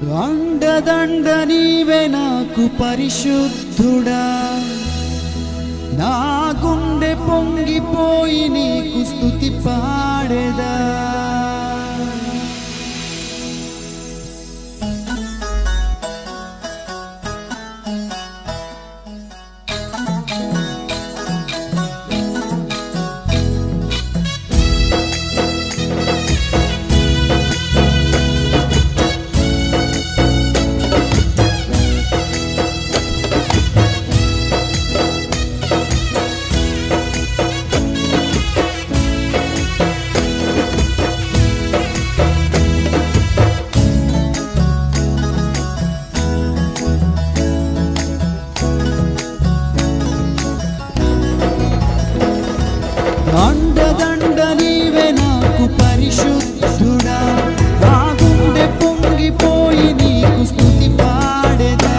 అండదండ నీవే నాకు పరిశుద్ధుడా నా గుండె పొంగిపోయి నీకు స్తుతి పాడేదా అండదండ నీవే నాకు పరిశుద్ధుడా నా గుండె పొంగిపోయి నీకు స్తుతి పాడేదా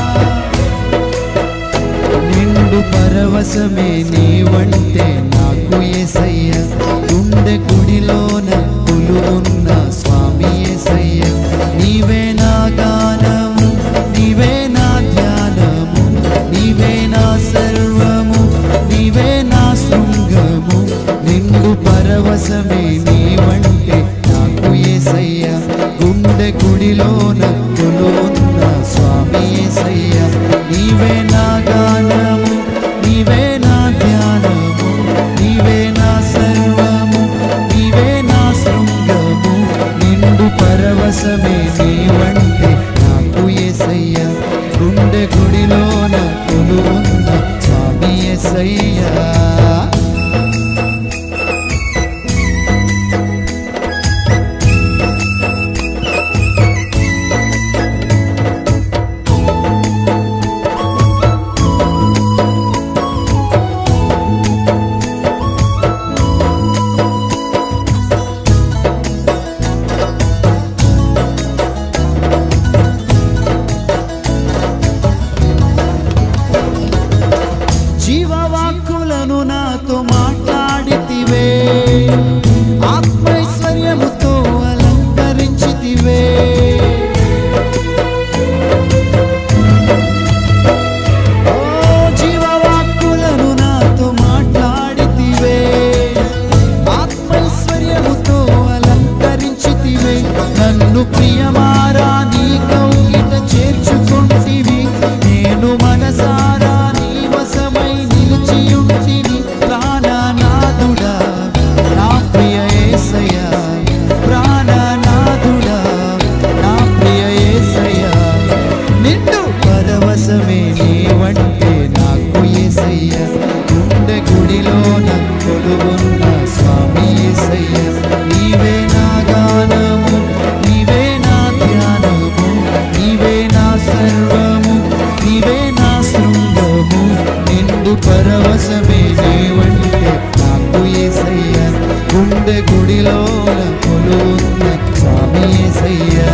నిండు పరవశమే నీవంటే నాకు ఏసయ్య గుండె గుడిలోన కొలువున్న స్వామి ఏసయ్య నీవే నా గానము నీవే నా ధ్యానము నీవే నా సర్వము నీవే నా శృంగము నిండు పరవశమే నీవంటే నాకు ఏసయ్య గుండె గుడిలోన కొలువున్న స్వామి ఏసయ్య నీవే నా గానము నీవే నా ధ్యానము నీవే నా సర్వము నీవే నా శృంగము నిండు పరవశమే నీవంటే నాకు ఏసయ్య గుండె గుడిలోన కొలువున్న స్వామి ఏసయ్యా జీవవాక్కులను నాతో మాట్లాడితివే ఆత్మైశ్వర్యముతో అలంకరించితివే ఓ జీవవాక్కులను నాతో మాట్లాడితివే ఆత్మైశ్వర్యముతో అలంకరించితివే నన్ను ప్రియమారా నీ కౌగిట చేర్చుకుంటివి నేను మనసారా నీ వశమై నిలిచియుంటిని ప్రాణనాథుడా నా ప్రియ యేసయ్యా ప్రాణనాథుడా నా ప్రియ యేసయ్యా నిండు పరవశమే నీవంటే నాకు యేసయ్య గుండె గుడిలోన కొలువున్న స్వామి యేసయ్య నీవే నా గానము నీవే నా ధ్యానము నీవే నా సర్వము నీవే నా శృంగము నిండు పరవశమే నీవంటే నాకు యేసయ్య గుండె గుడిలోన కొలువున్న స్వామి యేసయ్యా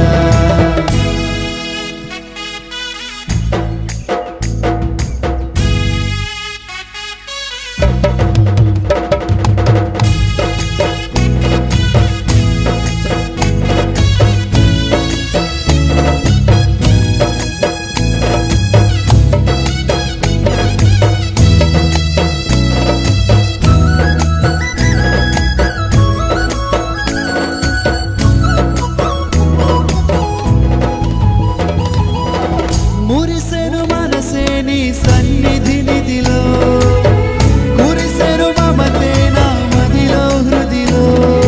మురిసెను మనసే నీ సన్నిధి నిధిలో కురిసెను మమతే నా మదిలో హృదిలో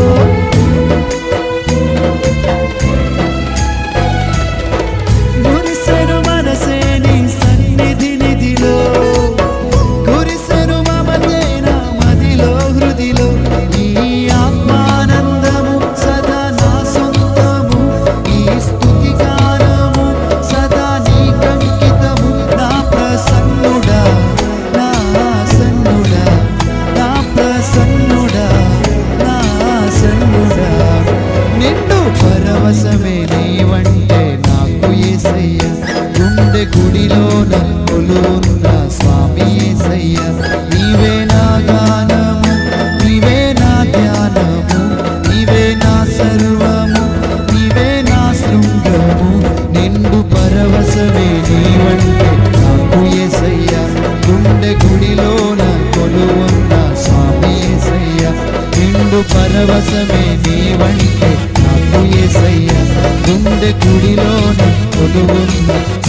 మురిసెను మనసే నీ సన్నిధి నిధిలో కురిసెను మమతే నా మదిలో హృదిలో ఈ ఆత్మానందము సదా నా సొంతము ఈ స్తుతి గానము సదా నీ కంకితము నా ప్రసన్నుడా నా సన్నుడా నా ప్రసన్నుడా నా సన్నుడా నిండు పరవశమే నీవంటే నాకు ఏసయ్య గుండె గుడిలోన కొలువున్న స్వామి ఏసయ్య నీవే నా గానము నీవే నా ధ్యానము నీవే నా సర్వము నీవే నా శృంగము పరవశమే నీవంటే నాకు ఏసయ్య గుండె గుడిలోన కొలువున్న